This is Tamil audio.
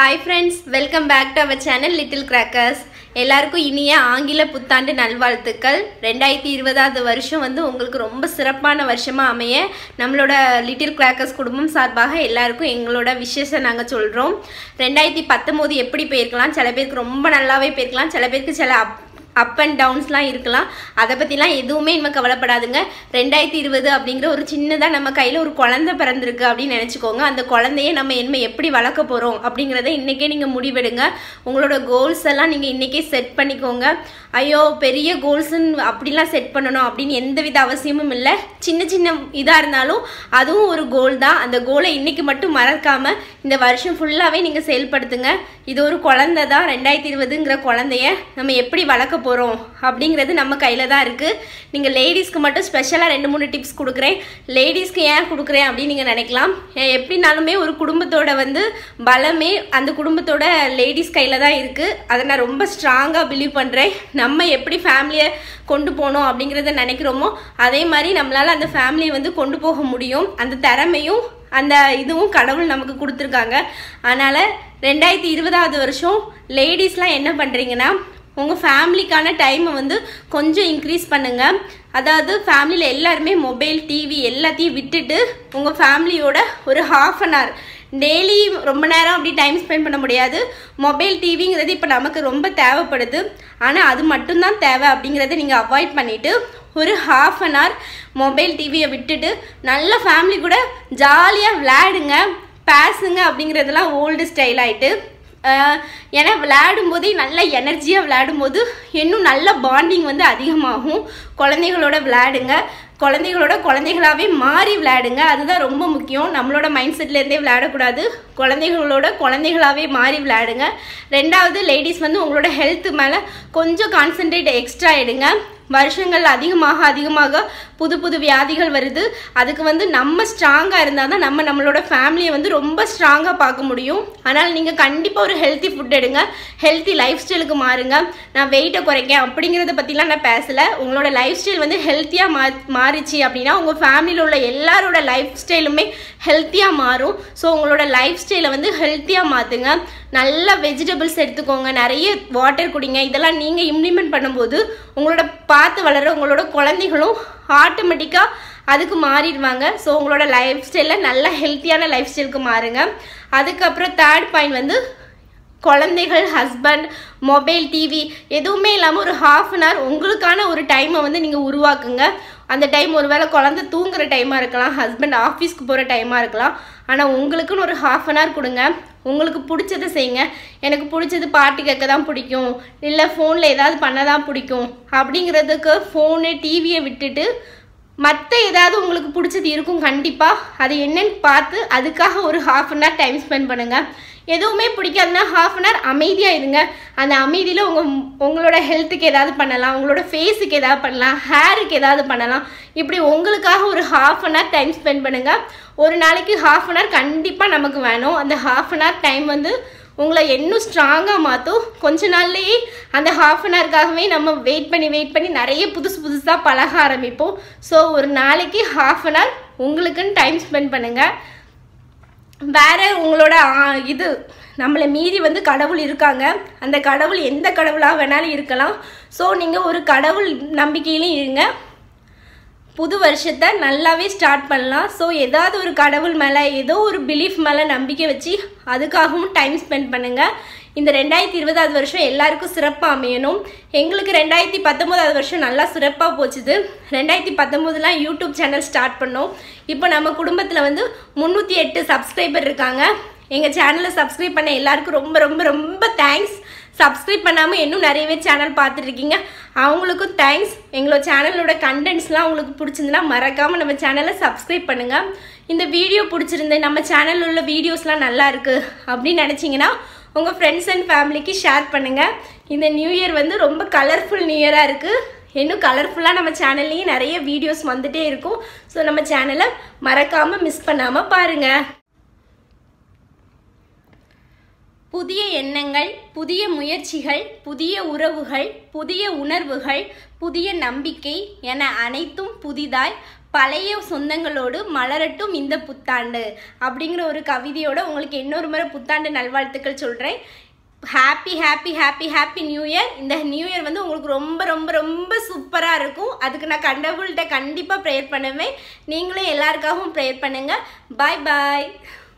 hi friends welcome back to our channel little crackers எல்லாருக்கும் இனிய ஆங்கில புத்தாண்டு நல்வாழ்த்துக்கள் ரெண்டாயிரத்தி இருபதாவது வருஷம் வந்து உங்களுக்கு ரொம்ப சிறப்பான வருஷமாக அமைய நம்மளோட லிட்டில் கிராக்கர்ஸ் குடும்பம் சார்பாக எல்லாருக்கும் எங்களோட விஷயத்தை நாங்கள் சொல்கிறோம் ரெண்டாயிரத்தி பத்தொம்போது எப்படி போயிருக்கலாம் சில பேருக்கு ரொம்ப நல்லாவே போயிருக்கலாம் சில பேருக்கு சில அப் அப் அண்ட் டவுன்ஸ்லாம் இருக்கலாம் அதை பற்றிலாம் எதுவுமே நம்ம கவலைப்படாதுங்க ரெண்டாயிரத்தி இருபது அப்படிங்கிற ஒரு சின்னதாக நம்ம கையில் ஒரு குழந்தை பிறந்திருக்கு அப்படின்னு நினச்சிக்கோங்க அந்த குழந்தைய நம்ம என்ன எப்படி வளர்க்க போகிறோம் அப்படிங்கிறத இன்றைக்கே நீங்கள் முடிவெடுங்க உங்களோட கோல்ஸ் எல்லாம் நீங்கள் இன்றைக்கே செட் பண்ணிக்கோங்க ஐயோ பெரிய கோல்ஸுன்னு அப்படிலாம் செட் பண்ணணும் அப்படின்னு எந்தவித அவசியமும் இல்லை சின்ன சின்ன இதாக இருந்தாலும் அதுவும் ஒரு கோல் தான் அந்த கோலை இன்றைக்கி மட்டும் மறக்காமல் இந்த வருஷம் ஃபுல்லாகவே நீங்கள் செயல்படுத்துங்க இது ஒரு குழந்தை தான் ரெண்டாயிரத்தி இருபதுங்கிற குழந்தைய நம்ம எப்படி வளர்க்க போகிறோம் அப்படிங்கிறது நம்ம கையில் தான் இருக்குது நீங்கள் லேடிஸ்க்கு மட்டும் ஸ்பெஷலாக ரெண்டு மூணு டிப்ஸ் கொடுக்குறேன் லேடிஸ்க்கு ஏன் கொடுக்குறேன் அப்படின்னு நீங்கள் நினைக்கலாம் ஏ- எப்படினாலுமே ஒரு குடும்பத்தோட வந்து பலமே அந்த குடும்பத்தோட லேடிஸ் கையில் தான் இருக்குது அதை நான் ரொம்ப ஸ்ட்ராங்காக பிலீவ் பண்ணுறேன் நம்ம எப்படி ஃபேமிலியை கொண்டு போகணும் அப்படிங்கிறத நினைக்கிறோமோ அதே மாதிரி நம்மளால் அந்த ஃபேமிலியை வந்து கொண்டு போக முடியும் அந்த திறமையும் அந்த இதுவும் கடவுள் நமக்கு கொடுத்துருக்காங்க அதனால் ரெண்டாயிரத்தி இருபதாவது வருஷம் லேடிஸ்லாம் என்ன பண்ணுறீங்கன்னா உங்கள் ஃபேமிலிக்கான டைமை வந்து கொஞ்சம் இன்க்ரீஸ் பண்ணுங்கள் அதாவது ஃபேமிலியில் எல்லாருமே மொபைல் டிவி எல்லாத்தையும் விட்டுட்டு உங்கள் ஃபேமிலியோட ஒரு ஹாஃப் அன் ஹவர் டெய்லி ரொம்ப நேரம் அப்படி டைம் ஸ்பெண்ட் பண்ண முடியாது மொபைல் டிவிங்கிறது இப்போ நமக்கு ரொம்ப தேவைப்படுது ஆனால் அது மட்டும்தான் தேவை அப்படிங்கிறத நீங்கள் அவாய்ட் பண்ணிவிட்டு ஒரு ஹாஃப் அன் ஹவர் மொபைல் டிவியை விட்டுட்டு நல்ல ஃபேமிலி கூட ஜாலியாக விளையாடுங்க பேசுங்க அப்படிங்கிறதெல்லாம் ஓல்டு ஸ்டைல் ஆயிட்டு ஆஹ் ஏன்னா விளையாடும் போதே நல்ல எனர்ஜியாக விளையாடும் போது இன்னும் நல்ல பாண்டிங் வந்து அதிகமாகும் குழந்தைகளோட விளையாடுங்க குழந்தைகளோட குழந்தைகளாகவே மாறி விளையாடுங்க அதுதான் ரொம்ப முக்கியம் நம்மளோட மைண்ட் செட்லேருந்தே விளையாடக்கூடாது குழந்தைகளோட குழந்தைகளாகவே மாறி விளையாடுங்க ரெண்டாவது லேடிஸ் வந்து உங்களோட ஹெல்த் மேலே கொஞ்சம் கான்சென்ட்ரேட் எக்ஸ்ட்ரா எடுங்க வருஷங்கள் அதிகமாக அதிகமாக புது புது வியாதிகள் வருது அதுக்கு வந்து நம்ம ஸ்ட்ராங்காக இருந்தால் தான் நம்ம நம்மளோட ஃபேமிலியை வந்து ரொம்ப ஸ்ட்ராங்காக பார்க்க முடியும் ஆனால் நீங்கள் கண்டிப்பாக ஒரு ஹெல்த்தி ஃபுட் எடுங்க ஹெல்த்தி லைஃப் ஸ்டைலுக்கு மாறுங்க நான் வெயிட்டை குறைக்கேன் அப்படிங்கிறத பற்றிலாம் நான் பேசலை உங்களோட லைஃப் ஸ்டைல் வந்து ஹெல்த்தியாக மா மாறிச்சு அப்படின்னா உங்கள் ஃபேமிலியில் உள்ள எல்லாரோட லைஃப் ஸ்டைலுமே ஹெல்த்தியாக மாறும் ஸோ உங்களோட லைஃப் ஸ்டைலை வந்து ஹெல்த்தியாக மாற்றுங்க நல்ல வெஜிடபிள்ஸ் எடுத்துக்கோங்க நிறைய வாட்டர் குடிங்க இதெல்லாம் நீங்கள் இம்ப்ளிமெண்ட் பண்ணும்போது உங்களோட பார்த்து வளர உங்களோட குழந்தைகளும் ஆட்டோமேட்டிக்காக அதுக்கு மாறிடுவாங்க ஸோ உங்களோட லைஃப் ஸ்டைலில் நல்ல ஹெல்த்தியான லைஃப் ஸ்டைலுக்கு மாறுங்க அதுக்கப்புறம் தேர்ட் பாயிண்ட் வந்து குழந்தைகள் ஹஸ்பண்ட் மொபைல் டிவி எதுவுமே இல்லாமல் ஒரு ஹாஃப் அன் ஹவர் உங்களுக்கான ஒரு டைமை வந்து நீங்கள் உருவாக்குங்க அந்த டைம் ஒருவேளை குழந்தை தூங்குற டைமாக இருக்கலாம் ஹஸ்பண்ட் ஆஃபீஸ்க்கு போகிற டைமாக இருக்கலாம் ஆனால் உங்களுக்குன்னு ஒரு ஹாஃப் அன் ஹவர் கொடுங்க உங்களுக்கு பிடிச்சதை செய்யுங்க எனக்கு பிடிச்சது பாட்டு கேட்க தான் பிடிக்கும் இல்லை ஃபோனில் ஏதாவது பண்ண தான் பிடிக்கும் அப்படிங்கிறதுக்கு ஃபோனு டிவியை விட்டுட்டு மற்ற ஏதாவது உங்களுக்கு பிடிச்சது இருக்கும் கண்டிப்பாக அது என்னன்னு பார்த்து அதுக்காக ஒரு half an hour time spend பண்ணுங்கள் எதுவுமே பிடிக்காதுன்னா ஹாஃப் அன் ஹவர் அமைதியாக இருங்க அந்த அமைதியில் உங்கள் உங்களோட ஹெல்த்துக்கு ஏதாவது பண்ணலாம் உங்களோட ஃபேஸுக்கு ஏதாவது பண்ணலாம் ஹேருக்கு ஏதாவது பண்ணலாம் இப்படி உங்களுக்காக ஒரு half an hour time spend பண்ணுங்கள் ஒரு நாளைக்கு ஹாஃப் அன் ஹவர் கண்டிப்பாக நமக்கு வேணும் அந்த ஹாஃப் அன் ஹவர் டைம் வந்து உங்களை இன்னும் ஸ்ட்ராங்காக மாற்றும் கொஞ்ச நாள்லேயே அந்த ஹாஃப் அன் ஹவருக்காகவே நம்ம வெயிட் பண்ணி வெயிட் பண்ணி நிறைய புதுசு புதுசாக பழக ஆரம்பிப்போம் ஸோ ஒரு நாளைக்கு ஹாஃப் அன் ஹவர் உங்களுக்குன்னு டைம் ஸ்பெண்ட் பண்ணுங்கள் வேற உங்களோட ஆ, இது நம்மளை மீறி வந்து கடவுள் இருக்காங்க அந்த கடவுள் எந்த கடவுளாக வேணாலும் இருக்கலாம் ஸோ நீங்கள் ஒரு கடவுள் நம்பிக்கையிலும் இருங்க புது வருஷத்தை நல்லாவே ஸ்டார்ட் பண்ணலாம் ஸோ ஏதாவது ஒரு கடவுள் மேலே ஏதோ ஒரு பிலீஃப் மேலே நம்பிக்கை வச்சு அதுக்காகவும் டைம் ஸ்பெண்ட் பண்ணுங்கள் இந்த ரெண்டாயிரத்தி இருபதாவது வருஷம் எல்லாருக்கும் சிறப்பாக அமையணும் எங்களுக்கு ரெண்டாயிரத்தி பத்தொம்போதாவது வருஷம் நல்லா சிறப்பாக போச்சுது ரெண்டாயிரத்தி பத்தொம்போதுலாம் யூடியூப் சேனல் ஸ்டார்ட் பண்ணோம் இப்போ நம்ம குடும்பத்தில் வந்து முந்நூற்றி எட்டு சப்ஸ்கிரைபர் இருக்காங்க எங்கள் சேனலை சப்ஸ்கிரைப் பண்ண எல்லாருக்கும் ரொம்ப ரொம்ப ரொம்ப தேங்க்ஸ் சப்ஸ்கிரைப் பண்ணாமல் இன்னும் நிறையவே சேனல் பார்த்துட்ருக்கீங்க அவங்களுக்கும் தேங்க்ஸ் எங்களோட சேனலோட கண்டென்ட்ஸ்லாம் உங்களுக்கு பிடிச்சிருந்துன்னா மறக்காமல் நம்ம சேனலை சப்ஸ்கிரைப் பண்ணுங்கள் இந்த வீடியோ பிடிச்சிருந்து நம்ம சேனலில் உள்ள வீடியோஸ்லாம் நல்லா இருக்குது அப்படின்னு நினச்சிங்கன்னா உங்கள் ஃப்ரெண்ட்ஸ் அண்ட் ஃபேமிலிக்கு ஷேர் பண்ணுங்கள் இந்த நியூ இயர் வந்து ரொம்ப கலர்ஃபுல் நியூ இயராக இருக்குது இன்னும் கலர்ஃபுல்லாக நம்ம சேனல்லையும் நிறைய வீடியோஸ் வந்துட்டே இருக்கும் ஸோ நம்ம சேனலை மறக்காமல் மிஸ் பண்ணாமல் பாருங்கள் புதிய எண்ணங்கள் புதிய முயற்சிகள் புதிய உறவுகள் புதிய உணர்வுகள் புதிய நம்பிக்கை என அனைத்தும் புதிதாய் பழைய சொந்தங்களோடு மலரட்டும் இந்த புத்தாண்டு அப்படிங்கிற ஒரு கவிதையோட உங்களுக்கு இன்னொரு முறை புத்தாண்டு நல்வாழ்த்துக்கள் சொல்கிறேன் happy happy happy happy new year இந்த நியூ இயர் வந்து உங்களுக்கு ரொம்ப ரொம்ப ரொம்ப சூப்பராக இருக்கும் அதுக்கு நான் கடவுள்கிட்ட கண்டிப்பாக ப்ரேயர் பண்ணுவேன் நீங்களும் எல்லாருக்காகவும் ப்ரேயர் பண்ணுங்கள் பாய் பாய்